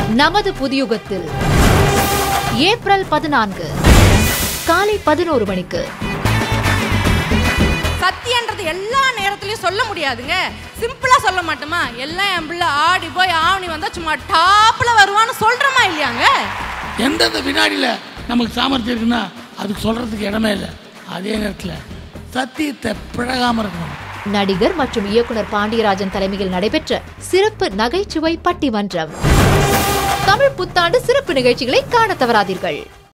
நமது புதியுகத்தில் ஏப்ரல் பதினான்கு காலை பதினோரு மணிக்கு சத்தியன்றது எல்லா நேரத்துலயும் சொல்ல முடியாதுங்க சிம்பிளா சொல்ல மாட்டோமா எல்லாம் என் பிள்ளை ஆடி போய் ஆவணி வந்தா சும்மா டாப்ல வருவான்னு சொல்றோமா இல்லையாங்க எந்தெந்த வினாடியில் நமக்கு சாமர்த்தியம் இருக்குன்னா அதுக்கு சொல்கிறதுக்கு இடமே இல்லை அதே நேரத்தில் சத்தியத்தை பிழகாமல் இருக்கணும் நடிகர் மற்றும் இயக்குனர் பாண்டியராஜன் தலைமையில் நடைபெற்ற சிறப்பு நகைச்சுவை பட்டிமன்றம் தமிழ் புத்தாண்டு சிறப்பு நிகழ்ச்சிகளை காண தவறாதீர்கள்